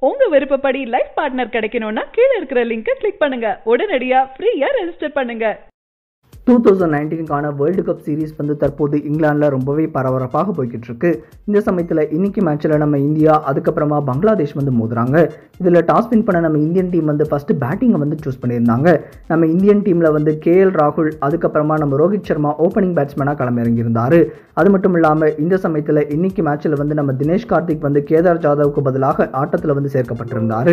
உங்க விருப்பப்படி life partner கிடைக்கணும்னா கீழே இருக்கிற லிங்கை கிளிக் பண்ணுங்க உடனடியா ஃப்ரீயா ரெஜிஸ்டர் பண்ணுங்க டூ தௌசண்ட் நைன்டீனுக்கான வேர்ல்டு கப் சீரிஸ் வந்து தற்போது இங்கிலாந்தில் ரொம்பவே பரபரப்பாக போய்கிட்டு இருக்கு இந்த சமயத்தில் இன்னைக்கு மேட்ச்சில் நம்ம இந்தியா அதுக்கப்புறமா பங்களாதேஷ் வந்து மோதுறாங்க இதில் டாஸ் வின் பண்ண நம்ம இந்தியன் டீம் வந்து ஃபஸ்ட்டு பேட்டிங்கை வந்து சூஸ் பண்ணியிருந்தாங்க நம்ம இந்தியன் டீமில் வந்து கேஎல் ராகுல் அதுக்கப்புறமா நம்ம ரோஹித் சர்மா ஓப்பனிங் பேட்ஸ்மேனாக களமிறங்கியிருந்தார் அது மட்டும் இல்லாமல் இந்த சமயத்தில் இன்னைக்கு மேட்ச்சில் வந்து நம்ம தினேஷ் கார்த்திக் வந்து கேதார் ஜாதவுக்கு பதிலாக ஆட்டத்தில் வந்து சேர்க்கப்பட்டிருந்தார்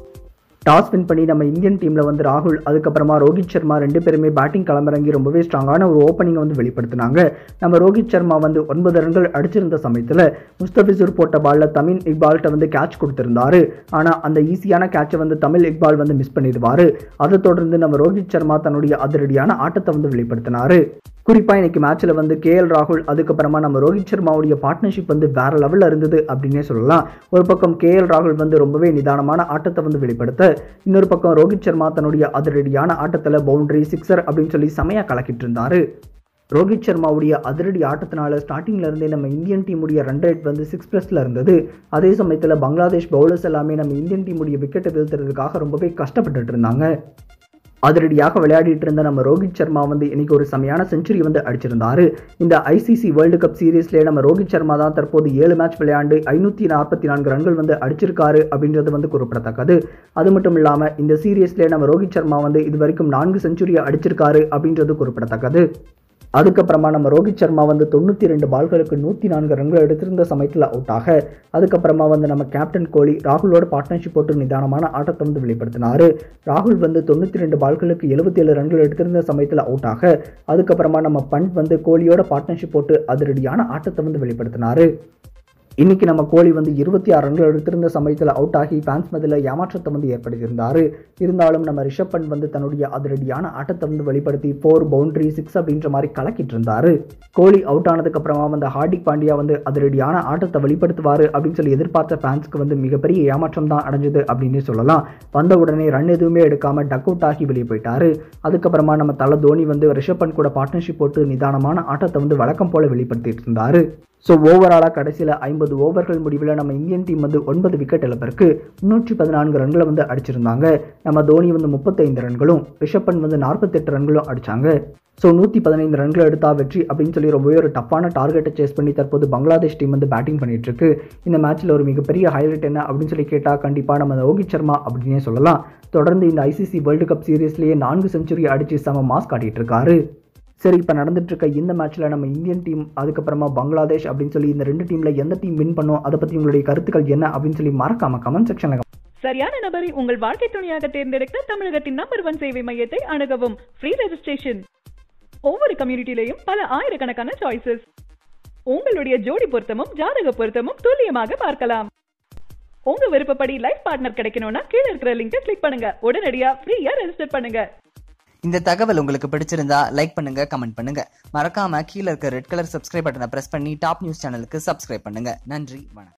டாஸ் வின் பண்ணி நம்ம இந்தியன் டீமில் வந்து ராகுல் அதுக்கப்புறமா ரோஹித் சர்மா ரெண்டு பேருமே பேட்டிங் களமிறங்கி ரொம்பவே ஸ்ட்ராங்கான ஒரு ஓப்பனிங்கை வந்து வெளிப்படுத்தினாங்க நம்ம ரோஹித் சர்மா வந்து ஒன்பது ரன்கள் அடிச்சிருந்த சமயத்தில் முஸ்தபிசூர் போட்ட பாலில் தமிழ் இக்பால்கிட்ட வந்து கேட்ச் கொடுத்திருந்தாரு ஆனால் அந்த ஈஸியான கேட்சை வந்து தமிழ் இக்பால் வந்து மிஸ் பண்ணிடுவார் அதை தொடர்ந்து நம்ம ரோஹித் சர்மா தன்னுடைய அதிரடியான ஆட்டத்தை வந்து வெளிப்படுத்தினாரு குறிப்பாக இன்னைக்கு மேட்ச்சில் வந்து கேஎல் ராகுல் அதுக்கப்புறமா நம்ம ரோஹித் சர்மாவுடைய பார்ட்னர்ஷிப் வந்து வேற லெவலில் இருந்தது அப்படின்னே சொல்லலாம் ஒரு பக்கம் கேஎல் ராகுல் வந்து ரொம்பவே நிதானமான ஆட்டத்தை வந்து வெளிப்படுத்த இன்னொரு பக்கம் ரோஹித் சர்மா தன்னுடைய அதிரடியான ஆட்டத்தில் பவுண்டரி சிக்ஸர் அப்படின்னு சொல்லி செமையாக கலக்கிட்டு இருந்தாரு ரோஹித் சர்மாவுடைய அதிரடி ஆட்டத்தினால ஸ்டார்டிங்ல இருந்தே நம்ம இந்தியன் டீமுடைய ரன் ரேட் வந்து சிக்ஸ் ப்ளஸில் இருந்தது அதே சமயத்தில் பங்களாதேஷ் பவுலர்ஸ் எல்லாமே நம்ம இந்தியன் டீமுடைய விக்கெட்டை வீழ்த்துறதுக்காக ரொம்பவே கஷ்டப்பட்டுட்டு இருந்தாங்க அதிரடியாக விளையாடிட்டு இருந்த நம்ம ரோஹித் சர்மா வந்து இன்னைக்கு ஒரு செமையான செஞ்சுரி வந்து அடிச்சிருந்தாரு இந்த ஐசிசி வேர்ல்டு கப் சீரீஸ்லேயே நம்ம ரோஹித் சர்மா தான் தற்போது ஏழு மேட்ச் விளையாண்டு ஐநூற்றி நாற்பத்தி நான்கு ரன்கள் வந்து அடிச்சிருக்காரு அப்படின்றது வந்து குறிப்பிடத்தக்கது அது மட்டும் இல்லாமல் இந்த சீரீஸ்லேயே நம்ம ரோஹித் சர்மா வந்து இது வரைக்கும் நான்கு செஞ்சுரியை அடிச்சிருக்காரு அப்படின்றது குறிப்பிடத்தக்கது அதுக்கப்புறமா நம்ம ரோஹித் சர்மா வந்து தொண்ணூற்றி ரெண்டு பால்களுக்கு நூற்றி நான்கு ரன்கள் எடுத்திருந்த சமயத்தில் அவுட் ஆக அதுக்கப்புறமா வந்து நம்ம கேப்டன் கோலி ராகுலோட பார்ட்னர்ஷிப் போட்டு நிதானமான ஆட்டத்தை வந்து வெளிப்படுத்தினார் ராகுல் வந்து தொண்ணூற்றி ரெண்டு பால்களுக்கு எழுபத்தேழு ரன்கள் எடுத்திருந்த சமயத்தில் அவுட் ஆக அதுக்கப்புறமா நம்ம பண்ட் வந்து கோலியோட பார்ட்னர்ஷிப் போட்டு அதிரடியான ஆட்டத்தை வந்து வெளிப்படுத்தினார் இன்னைக்கு நம்ம கோலி வந்து இருபத்தி ஆறு ரன்கள் எடுத்திருந்த சமயத்தில் அவுட் ஆகி ஃபேன்ஸ் மதியில் ஏமாற்றத்தை வந்து ஏற்படுத்தியிருந்தார் இருந்தாலும் நம்ம ரிஷப் பண்ட் வந்து தன்னுடைய அதிரடியான ஆட்டத்தை வந்து வெளிப்படுத்தி ஃபோர் பவுண்டரி சிக்ஸ் அப்படின்ற மாதிரி கலக்கிட்டு இருந்தார் கோலி அவுட் ஆனதுக்கு அப்புறமா வந்து ஹார்திக் பாண்டியா வந்து அதிரடியான ஆட்டத்தை வெளிப்படுத்துவார் அப்படின்னு சொல்லி எதிர்பார்த்த ஃபேன்ஸ்க்கு வந்து மிகப்பெரிய ஏமாற்றம் தான் அடைஞ்சது அப்படின்னு சொல்லலாம் வந்த உடனே ரன் எதுவுமே எடுக்காம டக் அவுட் ஆகி வெளியே போயிட்டாரு அதுக்கப்புறமா நம்ம தலை தோனி வந்து ரிஷப் பண்ட் கூட பார்ட்னர்ஷிப் போட்டு நிதானமான ஆட்டத்தை வந்து வழக்கம் போல வெளிப்படுத்திட்டு இருந்தார் ஸோ ஓவராலாக கடைசியில் ஐம்பது ஓவர்கள் முடிவில் நம்ம இந்தியன் டீம் வந்து ஒன்பது விக்கெட் இழப்பிற்கு முன்னூற்றி பதினான்கு ரன்களை வந்து அடிச்சிருந்தாங்க நம்ம தோனி வந்து முப்பத்தைந்து ரன்களும் ரிஷப் பண்ட் வந்து நாற்பத்தெட்டு ரன்களும் அடித்தாங்க ஸோ நூற்றி பதினைந்து ரன்கள் எடுத்தா வெற்றி அப்படின்னு சொல்லி ரொம்பவே ஒரு டஃப்பான டார்கெட்டை சேஸ் பண்ணி தற்போது பங்களாதேஷ் டீம் வந்து பேட்டிங் பண்ணிட்டு இருக்கு இந்த மேட்ச்சில் ஒரு மிகப்பெரிய ஹைலைட் என்ன அப்படின்னு சொல்லி கேட்டால் கண்டிப்பாக நம்ம ரோஹித் சர்மா அப்படின்னே சொல்லலாம் தொடர்ந்து இந்த ஐசிசி வேர்ல்டு கப் சீரீஸ்லேயே நான்கு செஞ்சுரி அடித்து செம மாஸ் காட்டிட்டு இருக்காரு சரி இப்போ நடந்துட்டு இருக்க இந்த மேட்ச்சில் நம்ம இந்தியன் டீம் அதுக்கப்புறமா பங்களாதேஷ் அப்படின்னு சொல்லி இந்த ரெண்டு டீமில் எந்த டீம் வின் பண்ணும் அதை பற்றி உங்களுடைய கருத்துக்கள் என்ன அப்படின்னு சொல்லி மறக்காம கமெண்ட் செக்ஷனில் சரியான நபரை உங்கள் வாழ்க்கை துணையாக தேர்ந்தெடுக்க தமிழகத்தின் நம்பர் ஒன் சேவை மையத்தை அணுகவும் ஃப்ரீ ரெஜிஸ்ட்ரேஷன் ஒவ்வொரு கம்யூனிட்டிலையும் பல ஆயிரக்கணக்கான சாய்ஸஸ் உங்களுடைய ஜோடி பொருத்தமும் ஜாதக பொருத்தமும் துல்லியமாக பார்க்கலாம் உங்க விருப்பப்படி லைஃப் பார்ட்னர் கிடைக்கணும்னா கீழே இருக்கிற லிங்கை கிளிக் பண்ணுங்க உடனடியா ஃப்ரீயா ரெஜிஸ்டர் பண்ணுங்க இந்த தகவல் உங்களுக்கு பிடிச்சிருந்தா லைக் பண்ணுங்க கமெண்ட் பண்ணுங்க மறக்காம கீழே இருக்க ரெட் கலர் சப்ஸ்கிரைப் பட்டனை பிரஸ் பண்ணி டாப் நியூஸ் சேனலுக்கு சப்ஸ்கிரைப் பண்ணுங்க நன்றி வணக்கம்